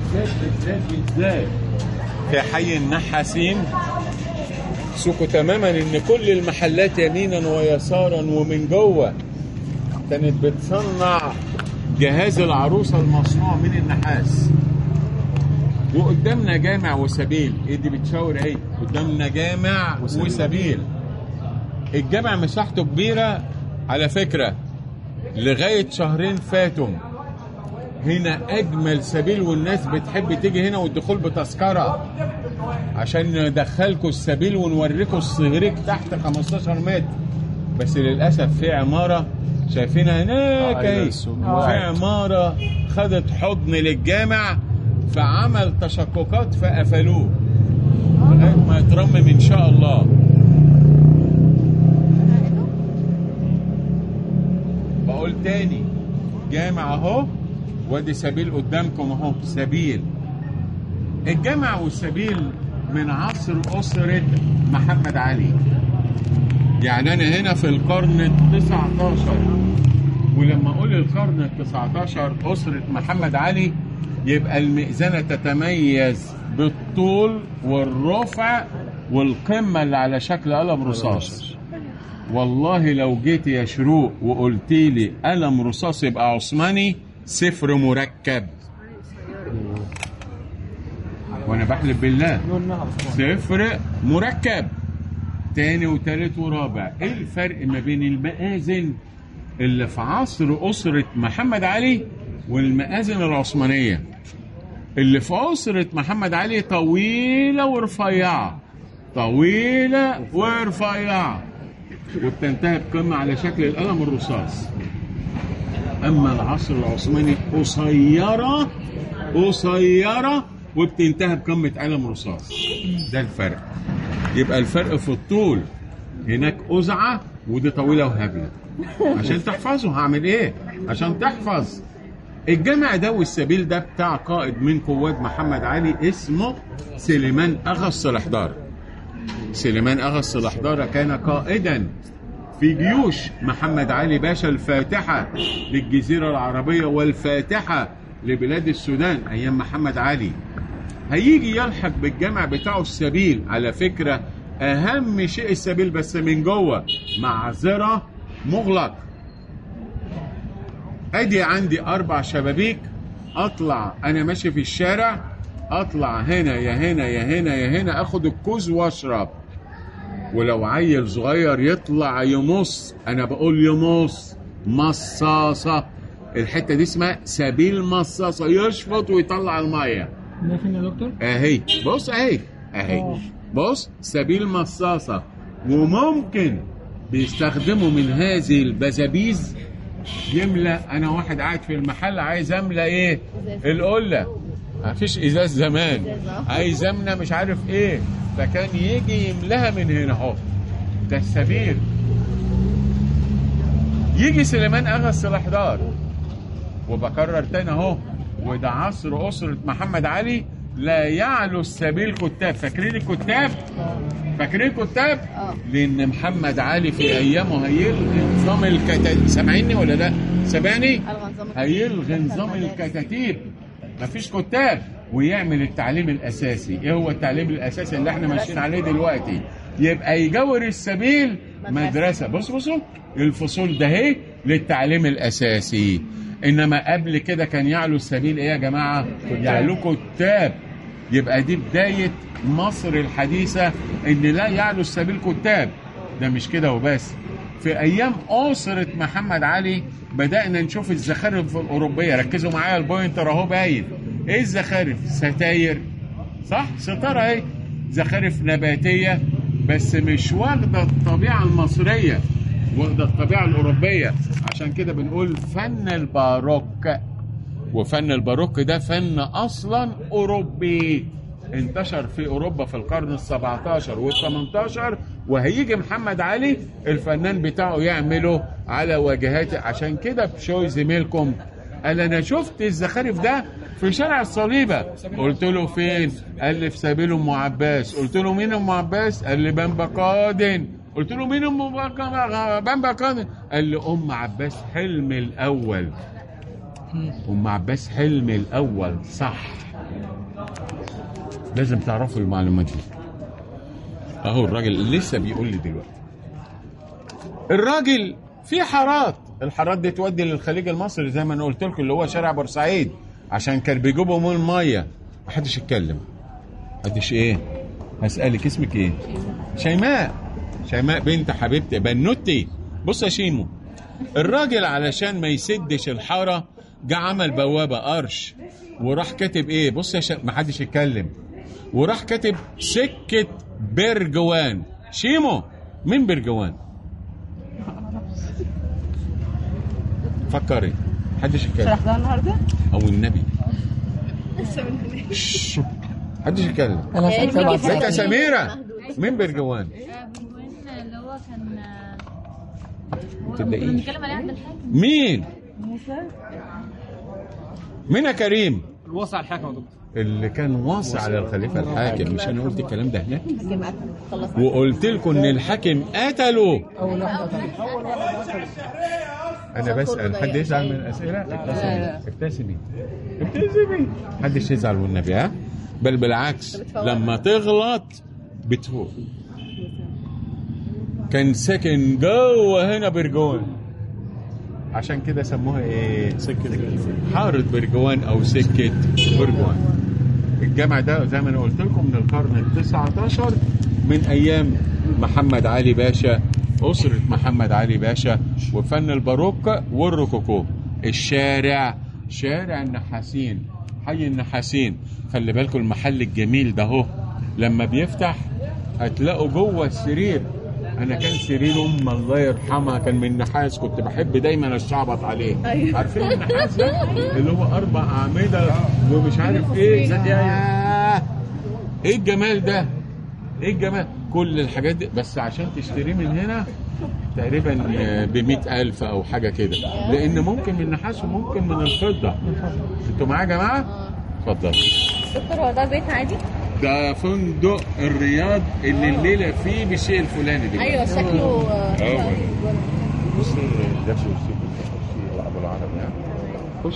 بالذات بالذات بالذات في حي النحاسين سوقوا تماما ان كل المحلات يمينا ويسارا ومن جوه كانت بتصنع جهاز العروسه المصنوع من النحاس وقدامنا جامع وسبيل ايه دي بتشاور ايه قدامنا جامع وسبيل, وسبيل. الجامع مساحته كبيره على فكره لغايه شهرين فاتوا هنا اجمل سبيل والناس بتحب تيجي هنا والدخول بتذكره عشان ندخلكم السبيل ونوريكم الصهريك تحت 15 متر بس للاسف في عماره شايفينها هناك اهي في عماره خدت حضن للجامع فعمل تشققات فقفلوه لغايه ما يترمم ان شاء الله بقول تاني جامع اهو وادي سبيل قدامكم اهو سبيل الجامع والسبيل من عصر أسرة محمد علي يعني أنا هنا في القرن التسعة عشر ولما أقول القرن التسعة عشر أسرة محمد علي يبقى المئذنة تتميز بالطول والرفع والقمة اللي على شكل قلم رصاص والله لو جيت يا شروق وقلت لي قلم رصاص يبقى عثماني صفر مركب وانا بحلف بالله صفر مركب تاني وتالت ورابع ايه الفرق ما بين المآذن اللي في عصر أسرة محمد علي والمآذن العثمانية اللي في أسرة محمد علي طويلة ورفيعة طويلة ورفيعة وبتنتهي بقمة على شكل القلم الرصاص أما العصر العثماني قصيرة قصيرة وبتنتهي بقمة قلم رصاص ده الفرق يبقى الفرق في الطول هناك أزعة ودي طويلة وهبلة عشان تحفظه هعمل ايه عشان تحفظ الجامع ده والسبيل ده بتاع قائد من قوات محمد علي اسمه سليمان أغا الصلحدار سليمان أغا الصلحدار كان قائدا في جيوش محمد علي باشا الفاتحة للجزيرة العربية والفاتحة لبلاد السودان أيام محمد علي هيجي يلحق بالجامع بتاعه السبيل على فكرة أهم شيء السبيل بس من جوه معذرة مغلق أدي عندي أربع شبابيك أطلع أنا ماشي في الشارع أطلع هنا يا هنا يا هنا يا هنا أخد الكوز وأشرب ولو عيل صغير يطلع يمص أنا بقول يمص مصاصة الحتة دي اسمها سبيل مصاصة يشفط ويطلع المية ده فين يا دكتور؟ اهي بص اهي اهي آه. بص سبيل مصاصة وممكن بيستخدموا من هذه البزابيز يملى انا واحد قاعد في المحل عايز املى ايه القله مفيش ازاز زمان عايز املى مش عارف ايه فكان يجي يملاها من هنا اهو ده السبيل يجي سليمان اغا السلاحدار وبكرر تاني اهو وده عصر اسره محمد علي لا يعلو السبيل كتاب فاكرين الكتاب فاكرين الكتاب اه. لان محمد علي في ايامه هيلغي نظام الكتاتيب سامعيني ولا لا سامعني ألغى نظام هيلغي الكتاتيب. نظام الكتاتيب مفيش كتاب ويعمل التعليم الاساسي ايه هو التعليم الاساسي اللي احنا ماشيين عليه دلوقتي يبقى يجور السبيل مدرسه بص بصوا الفصول ده اهي للتعليم الاساسي انما قبل كده كان يعلو السبيل ايه يا جماعه يعلو كتاب يبقى دي بدايه مصر الحديثه ان لا يعلو السبيل كتاب ده مش كده وبس في ايام اسره محمد علي بدانا نشوف الزخارف الاوروبيه ركزوا معايا البوينتر اهو باين ايه الزخارف ستاير صح ستاره اهي زخارف نباتيه بس مش واخده الطبيعه المصريه واخده الطبيعه الاوروبيه عشان كده بنقول فن الباروك وفن الباروك ده فن اصلا اوروبي انتشر في اوروبا في القرن ال17 وال18 وهيجي محمد علي الفنان بتاعه يعمله على واجهات عشان كده بشوي زميلكم قال انا شفت الزخارف ده في شارع الصليبه قلت له فين قال لي في سبيل ام عباس قلت له مين ام عباس قال لي بنبا قادن قلت له مين ام بنبا قادن قال لي ام عباس حلم الاول ام عباس حلم الاول صح لازم تعرفوا المعلومات دي اهو الراجل لسه بيقول لي دلوقتي الراجل في حارات الحارات دي تودي للخليج المصري زي ما انا قلت لكم اللي هو شارع بورسعيد عشان كان بيجيبوا من الميه محدش يتكلم محدش ايه هسألك اسمك ايه شيماء شيماء بنت حبيبتي بنوتي بص يا شيمو الراجل علشان ما يسدش الحاره جه عمل بوابه قرش وراح كاتب ايه بص يا ش... ما حدش يتكلم وراح كاتب سكه برجوان شيمو مين برجوان فكري محدش يتكلم شرحتها النهارده؟ او النبي شش. محدش يتكلم انا سألت سبع ازيك يا ساعات سميره مين برجوان بنقول اللي هو كان هو تبدأ كنا إيه؟ بنتكلم عليه عند الحاكم مين موسى مين يا كريم الوصى الحاكم يا دكتور اللي كان واصي على الخليفه الحاكم مش انا قلت الكلام ده هناك حكم قتل خلص وقلت لكم ان الحاكم قتله اول واحد قتل. انا بسال حد يزعل من الاسئله ابتسمي ابتسمي ابتسمي محدش يزعل والنبي ها بل بالعكس لما تغلط بتفوق كان ساكن جوه هنا برجوان عشان كده سموها ايه سكة حارة برجوان او سكة برجوان الجامع ده زي ما انا قلت لكم من القرن ال 19 من ايام محمد علي باشا اسره محمد علي باشا وفن الباروك والروكوكو الشارع شارع النحاسين حي النحاسين خلي بالكم المحل الجميل ده اهو لما بيفتح هتلاقوا جوه السرير انا كان سرير ام الله يرحمها كان من نحاس كنت بحب دايما اشعبط عليه أيوة. عارفين النحاس ده اللي هو اربع اعمده ومش عارف ايه ياه. ايه الجمال ده ايه الجمال كل الحاجات دي بس عشان تشتريه من هنا تقريبا ب ألف او حاجه كده لان ممكن من النحاس وممكن من الفضه انتوا معايا يا جماعه اتفضل دكتور هو ده بيت عادي؟ ده فندق الرياض اللي الليله فيه بالشيء الفلاني ده ايوه شكله اه بص ده كرسي كرسي العب العربي يعني خش